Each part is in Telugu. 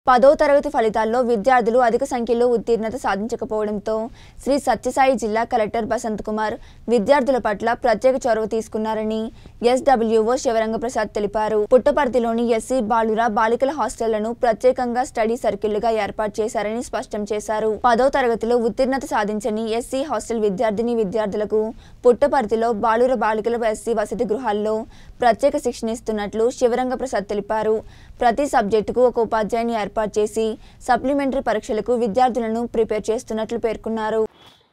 పదో తరగతి ఫలితాల్లో విద్యార్థులు అధిక సంఖ్యలో ఉత్తీర్ణత సాధించకపోవడంతో శ్రీ సత్యసాయి జిల్లా కలెక్టర్ బసంత్ కుమార్ విద్యార్థుల పట్ల ప్రత్యేక చొరవ తీసుకున్నారని ఎస్డబ్ల్యూఓ శివరంగ ప్రసాద్ తెలిపారు పుట్టపర్తిలోని ఎస్సీ బాలుర బాలికల హాస్టళ్లను ప్రత్యేకంగా స్టడీ సర్కిళ్లుగా ఏర్పాటు చేశారని స్పష్టం చేశారు పదో తరగతిలో ఉత్తీర్ణత సాధించని ఎస్సీ హాస్టల్ విద్యార్థిని విద్యార్థులకు పుట్టపర్తిలో బాలుర బాలికల ఎస్సీ వసతి గృహాల్లో ప్రత్యేక శిక్షణ ఇస్తున్నట్లు శివరంగ ప్రసాద్ తెలిపారు ప్రతి సబ్జెక్టుకు ఒక ఉపాధ్యాయుని ఏర్పాటు చేసి సప్లిమెంటరీ పరీక్షలకు విద్యార్థులను ప్రిపేర్ చేస్తున్నట్లు పేర్కొన్నారు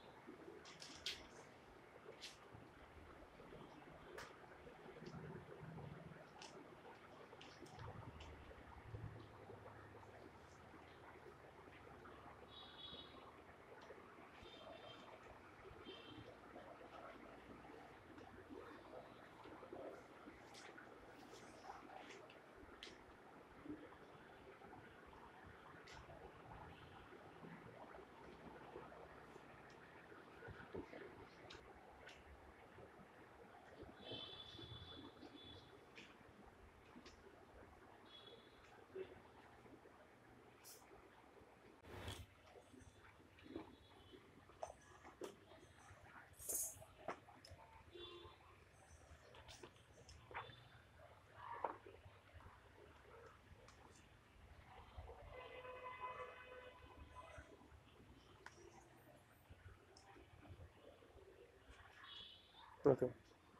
ఓకే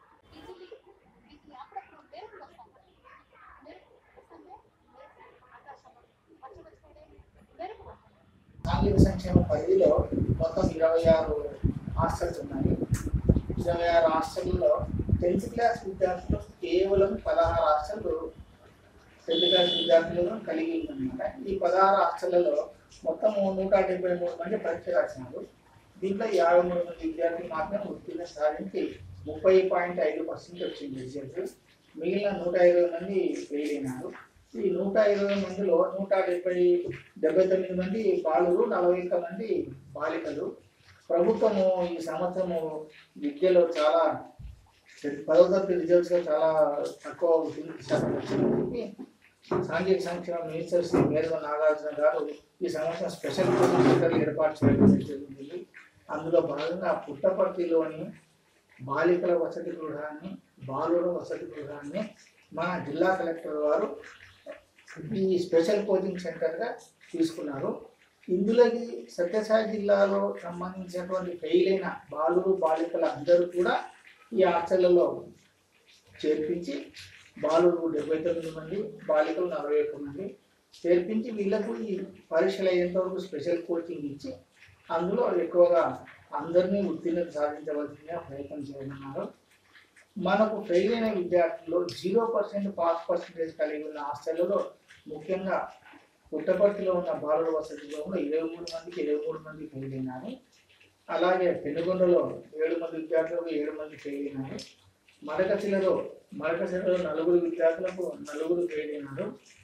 సాంఘిక సంక్షేమ పరిధిలో మొత్తం ఇరవై ఆరు హాస్టల్స్ ఉన్నాయి ఇరవై ఆరు హాస్టల్లో టెన్త్ క్లాస్ విద్యార్థులు కేవలం పదహారు హాస్టళ్ళు టెన్త్ క్లాస్ విద్యార్థులను కలిగి ఉందన్నమాట ఈ పదహారు హాస్టళ్లలో మొత్తం నూట డెబ్బై మూడు మంది పరీక్ష రాసినారు దీంట్లో యాభై మూడు మంది విద్యార్థులు మాత్రమే ఉత్తీర్ణ సాధించి ముప్పై పాయింట్ ఐదు పర్సెంట్ వచ్చింది రిజల్ట్ మిగిలిన నూట ఇరవై మంది ఫెయిల్ అయినారు ఈ నూట ఇరవై మందిలో నూట డెబ్బై డెబ్బై తొమ్మిది మంది బాలురు నలభై ఒక్క మంది బాలికలు ప్రభుత్వము ఈ సంవత్సరము విద్యలో చాలా పదవ తరగతి రిజల్ట్స్ లో చాలా తక్కువ ఉత్తీర్ణత శాతం వచ్చిందని సాంఘిక సంక్షేమ మినిస్టర్ శ్రీ మేరుగ నాగార్జున గారు ఈ సంవత్సరం స్పెషల్ కోచింగ్ సెంటర్లు ఏర్పాటు చేయడం జరిగింది అందులో భాగంగా పుట్టపర్తిలోని బాలికల వసతి గృహాన్ని బాలుర వసతి గృహాన్ని మన జిల్లా కలెక్టర్ వారు ఈ స్పెషల్ కోచింగ్ సెంటర్గా తీసుకున్నారు ఇందులోకి సత్యసాయి జిల్లాలో సంబంధించినటువంటి ఫెయిల్ అయిన బాలురు బాలికల అందరూ కూడా ఈ హాస్టళ్లలో చేర్పించి బాలురు డెబ్బై తొమ్మిది మంది బాలికలు నలభై ఒక్క మంది చేర్పించి వీళ్ళకు ఈ పరీక్షలు అయ్యేంత వరకు స్పెషల్ కోచింగ్ ఇచ్చి అందులో ఎక్కువగా అందరినీ ఉత్తీర్ణత సాధించవలసిందిగా ప్రయత్నం చేయనున్నారు మనకు ఫెయిల్ అయిన విద్యార్థుల్లో జీరో పర్సెంట్ పాస్ పర్సెంటేజ్ కలిగి ఉన్న హాస్టళ్లలో ముఖ్యంగా పుట్టపర్తిలో ఉన్న బాలుర వసతిలో ఉన్న ఇరవై మూడు మందికి ఇరవై మూడు మంది ఫెయిల్ అయినారు అలాగే పెనుగొండలో ఏడు మంది విద్యార్థులకు ఏడు మంది ఫెయిల్ అయినారు మడకశిలలో మడకశిలలో నలుగురు విద్యార్థులకు నలుగురు ఫెయిల్ అయినారు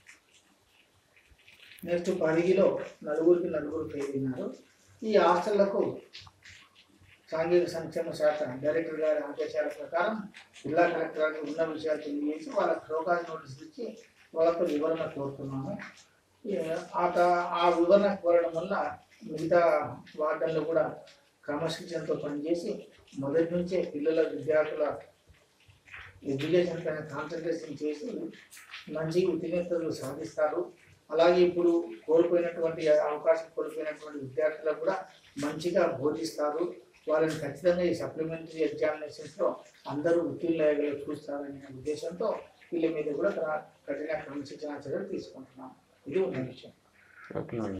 నెక్స్ట్ పరిగిలో నలుగురికి నలుగురు ఫెయిల్ అయినారు ఈ హాస్టళ్లకు సాంఘిక సంక్షేమ శాఖ డైరెక్టర్ గారి ఆదేశాల ప్రకారం జిల్లా కలెక్టర్ గారికి ఉన్న విషయాలు తెలియజేసి వాళ్ళకి షోకాజ్ నోటీస్ ఇచ్చి వాళ్ళతో వివరణ కోరుతున్నాము ఈ ఆ త- ఆ వివరణ కోరడం వల్ల మిగతా వార్డుల్లో కూడా క్రమశిక్షణతో పనిచేసి మొదటి నుంచే పిల్లల విద్యార్థుల ఎడ్యుకేషన్ పైన కాన్సన్ట్రేషన్ చేసి మంచి ఉత్తీర్ణతలు సాధిస్తారు అలాగే ఇప్పుడు కోల్పోయినటువంటి అవకాశం కోల్పోయినటువంటి విద్యార్థులకు కూడా మంచిగా బోధిస్తారు వాళ్ళని ఖచ్చితంగా ఈ సప్లిమెంటరీ ఎగ్జామినేషన్స్లో అందరూ ఉత్తీర్ణులు చూస్తారనే ఉద్దేశంతో వీళ్ళ మీద కూడా కఠిన క్రమశిక్షణ చర్యలు తీసుకుంటున్నాం ఇది ఉన్న విషయం ఓకే